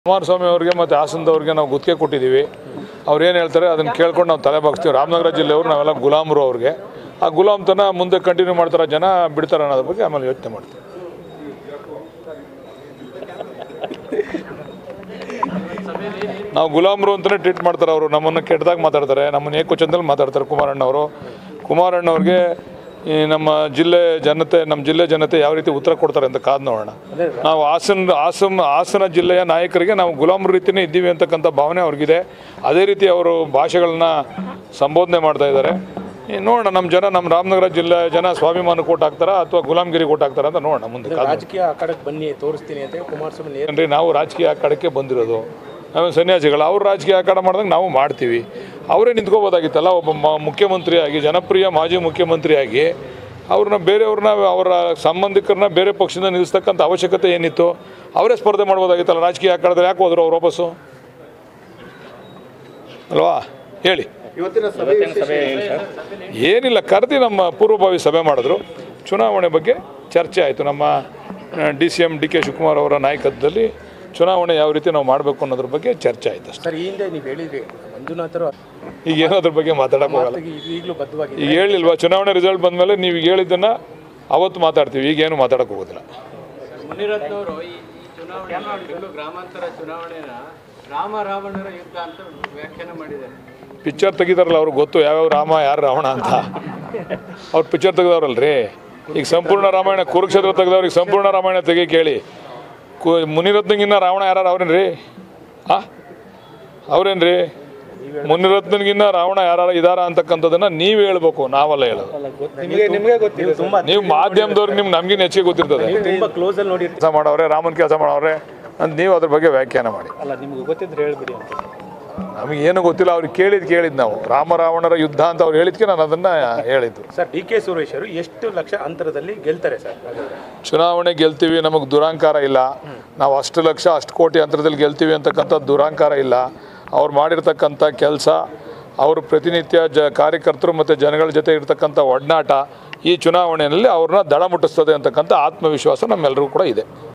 ಕುಮಾರಸ್ವಾಮಿ ಅವ್ರಿಗೆ ಮತ್ತು ಹಾಸನದವ್ರಿಗೆ ನಾವು ಗುತ್ತಿಗೆ ಕೊಟ್ಟಿದ್ದೀವಿ ಅವ್ರು ಏನು ಹೇಳ್ತಾರೆ ಅದನ್ನು ಕೇಳ್ಕೊಂಡು ನಾವು ತಲೆ ಬಾಗಿಸ್ತೀವಿ ರಾಮನಗರ ಜಿಲ್ಲೆಯವರು ನಾವೆಲ್ಲ ಗುಲಾಮರು ಅವ್ರಿಗೆ ಆ ಗುಲಾಮ್ತನ ಮುಂದೆ ಕಂಟಿನ್ಯೂ ಮಾಡ್ತಾರೆ ಜನ ಬಿಡ್ತಾರೆ ಅನ್ನೋದ್ರ ಬಗ್ಗೆ ಆಮೇಲೆ ಯೋಚನೆ ಮಾಡ್ತೀವಿ ನಾವು ಗುಲಾಮರು ಅಂತಲೇ ಟ್ರೀಟ್ ಮಾಡ್ತಾರೆ ಅವರು ನಮ್ಮನ್ನು ಕೆಟ್ಟದಾಗ ಮಾತಾಡ್ತಾರೆ ನಮ್ಮನ್ನು ಏಕವಚನದಲ್ಲಿ ಮಾತಾಡ್ತಾರೆ ಕುಮಾರಣ್ಣವರು ಕುಮಾರಣ್ಣವ್ರಿಗೆ ಈ ನಮ್ಮ ಜಿಲ್ಲೆ ಜನತೆ ನಮ್ಮ ಜಿಲ್ಲೆ ಜನತೆ ಯಾವ ರೀತಿ ಉತ್ತರ ಕೊಡ್ತಾರೆ ಅಂತ ಕಾದು ನೋಡೋಣ ನಾವು ಹಾಸನ ಹಾಸನ ಹಾಸನ ಜಿಲ್ಲೆಯ ನಾಯಕರಿಗೆ ನಾವು ಗುಲಾಮರ ರೀತಿಯೇ ಇದ್ದೀವಿ ಅಂತಕ್ಕಂಥ ಭಾವನೆ ಅವ್ರಿಗಿದೆ ಅದೇ ರೀತಿ ಅವರು ಭಾಷೆಗಳನ್ನ ಸಂಬೋಧನೆ ಮಾಡ್ತಾ ಇದ್ದಾರೆ ಈ ನೋಡೋಣ ನಮ್ಮ ಜನ ನಮ್ಮ ರಾಮನಗರ ಜಿಲ್ಲೆ ಜನ ಸ್ವಾಭಿಮಾನ ಕೊಟ್ಟು ಹಾಕ್ತಾರಾ ಅಥವಾ ಗುಲಾಮ್ಗಿರಿ ಕೊಟ್ಟು ಹಾಕ್ತಾರಾ ಅಂತ ನೋಡೋಣ ಮುಂದೆ ಕಾದು ನೋಡೋಣ. ರಾಜಕೀಯ ಆ ಕಡೆಗೆ ಬನ್ನಿ ತೋರಿಸ್ತೀನಿ ಅಂತ ಕುಮಾರಸ್ವಾಮಿ ನೇರ ಏನ್ರಿ ನಾವು ರಾಜಕೀಯ ಅಖಾಡಕ್ಕೆ ಬಂದಿರೋದು ನಾವೇನು ಸನ್ಯಾಸಿಗಳು ಅವ್ರು ರಾಜಕೀಯ ಅಖಾಡ ಮಾಡಿದಂಗೆ ನಾವು ಮಾಡ್ತೀವಿ ಅವರೇ ನಿಂತ್ಕೋಬೋದಾಗಿತ್ತಲ್ಲ ಒಬ್ಬ ಮ ಮುಖ್ಯಮಂತ್ರಿಯಾಗಿ ಜನಪ್ರಿಯ ಮಾಜಿ ಮುಖ್ಯಮಂತ್ರಿಯಾಗಿ ಅವ್ರನ್ನ ಬೇರೆಯವ್ರನ್ನ ಅವರ ಸಂಬಂಧಿಕರನ್ನ ಬೇರೆ ಪಕ್ಷದಿಂದ ನಿಲ್ಲಿಸ್ತಕ್ಕಂಥ ಅವಶ್ಯಕತೆ ಏನಿತ್ತು ಅವರೇ ಸ್ಪರ್ಧೆ ಮಾಡ್ಬೋದಾಗಿತ್ತಲ್ಲ ರಾಜಕೀಯ ಅಖಾಡದಲ್ಲಿ ಯಾಕೆ ಹೋದ್ರು ಅವ್ರು ವಾಪಸ್ಸು ಅಲ್ವಾ ಹೇಳಿ ಇವತ್ತಿನ ಸಭೆ ಏನಿಲ್ಲ ಕರೆದಿ ನಮ್ಮ ಪೂರ್ವಭಾವಿ ಸಭೆ ಮಾಡಿದ್ರು ಚುನಾವಣೆ ಬಗ್ಗೆ ಚರ್ಚೆ ಆಯಿತು ನಮ್ಮ D C M D K Shivakumar ಅವರ ನಾಯಕತ್ವದಲ್ಲಿ ಚುನಾವಣೆ ಯಾವ ರೀತಿ ನಾವು ಮಾಡಬೇಕು ಅನ್ನೋದ್ರ ಬಗ್ಗೆ ಚರ್ಚೆ ಆಯ್ತು ಅಷ್ಟೇ ಸರ್ ಈ ಹಿಂದೆ ನೀವು ಹೇಳಿದ್ರಿ ಮಂಜುನಾಥರು ಈಗ ಏನೋದ್ರ ಬಗ್ಗೆ ಮಾತಾಡಕ್ಕೆ ಹೋಗಲ್ಲ ಮಾತಿಗೆ ಈಗ ಈಗಲೂ ಬದ್ಧವಾಗಿ ಈಗ ಹೇಳಿಲ್ವಾ ಚುನಾವಣೆ ರಿಸಲ್ಟ್ ಬಂದಮೇಲೆ ನೀವು ಈಗ ಹೇಳಿದ್ದನ್ನು ಅವತ್ತು ಮಾತಾಡ್ತೀವಿ ಈಗೇನು ಮಾತಾಡಕ್ಕೆ ಹೋಗೋದಿಲ್ಲ ಮುನಿರತ್ನವರು ಈ ಈ ಚುನಾವಣೆ ಬೆಂಗಳೂರು ಗ್ರಾಮಾಂತರ ಚುನಾವಣೆನ ರಾಮ ರಾವಣರ ಯುದ್ಧ ಅಂತ ವ್ಯಾಖ್ಯಾನ ಮಾಡಿದ್ದಾರೆ ಪಿಕ್ಚರ್ ತೆಗಿತಾರಲ್ಲ ಅವ್ರಿಗೆ ಗೊತ್ತು ಯಾವ್ಯಾವ ರಾಮ ಯಾರು ರಾವಣ ಅಂತ ಅವ್ರು ಪಿಕ್ಚರ್ ತೆಗ್ದವ್ರಲ್ರಿ ಈಗ ಸಂಪೂರ್ಣ ರಾಮಾಯಣ ಕುರುಕ್ಷೇತ್ರ ತೆಗ್ದವ್ರಿಗೆ ಸಂಪೂರ್ಣ ರಾಮಾಯಣ ತೆಗಿ ಕೇಳಿ ಕು ಮುನಿರತ್ನಗಿನ್ನ ರಾವಣ ಯಾರು ಅವ್ರೇನ್ರಿ ಆ ಅವ್ರೇನ್ರಿ ಮುನಿರತ್ನಗಿನ್ನ ರಾವಣ ಯಾರು ಇದಾರ ಅಂತಕ್ಕಂಥದ್ದನ್ನ ನೀವು ಹೇಳ್ಬೇಕು ನಾವಲ್ಲ ಹೇಳೋದು ನಿಮಗೆ ನಿಮಗೆ ಗೊತ್ತಿಲ್ಲ ತುಂಬಾ ನೀವು ಮಾಧ್ಯಮದವ್ರಿಗೆ ನಿಮ್ಗೆ ನಮ್ಗಿನ ಹೆಚ್ಚಿಗೆ ಗೊತ್ತಿರ್ತದೆ ತುಂಬಾ ಕ್ಲೋಸ್ ಅಲ್ಲಿ ನೋಡಿರ್ತೀವಿ ಕೆಲಸ ಮಾಡವ್ರೆ ರಾಮನ್ ಕೆಲಸ ಮಾಡವ್ರೆ ಅಂತ ನೀವು ಅದ್ರ ಬಗ್ಗೆ ವ್ಯಾಖ್ಯಾನ ಮಾಡಿ ಅಲ್ಲ ನಿಮ್ಗೆ ಗೊತ್ತಿದ್ರೆ ಹೇಳ್ಬಿಡಿ ಅಂತ ನಮಗೇನು ಗೊತ್ತಿಲ್ಲ ಅವ್ರಿಗೆ ಕೇಳಿದ್ ಕೇಳಿದ್ ನಾವು ರಾಮ ರಾವಣರ ಯುದ್ಧ ಅಂತ ಅವ್ರು ಹೇಳಿದ್ಕೆ ನಾನು ಅದನ್ನ ಹೇಳಿದ್ದು ಸರ್ ಡಿ ಕೆ ಸುರೇಶ್ ಅವರು ಎಷ್ಟು ಲಕ್ಷ ಅಂತರದಲ್ಲಿ ಗೆಲ್ತಾರೆ ಸರ್ ಹಾಗಾದ್ರೆ ಚುನಾವಣೆ ಗೆಲ್ತೀವಿ ನಮಗೆ ದುರಾಂಕಾರ ಇಲ್ಲ ನಾವು ಅಷ್ಟು ಲಕ್ಷ ಅಷ್ಟು ಕೋಟಿ ಅಂತರದಲ್ಲಿ ಗೆಲ್ತೀವಿ ಅಂತಕ್ಕಂಥ ದುರಾಂಕಾರ ಇಲ್ಲ ಅವ್ರು ಮಾಡಿರ್ತಕ್ಕಂಥ ಕೆಲಸ ಅವರು ಪ್ರತಿನಿತ್ಯ ಜ ಕಾರ್ಯಕರ್ತರು ಮತ್ತು ಜನಗಳ ಜೊತೆ ಇರ್ತಕ್ಕಂಥ ಒಡನಾಟ ಈ ಚುನಾವಣೆಯಲ್ಲಿ ಅವ್ರನ್ನ ದಡ ಮುಟ್ಟಿಸ್ತದೆ ಅಂತಕ್ಕಂಥ ಆತ್ಮವಿಶ್ವಾಸ ನಮ್ಮೆಲ್ಲರಿಗೂ ಕೂಡ ಇದೆ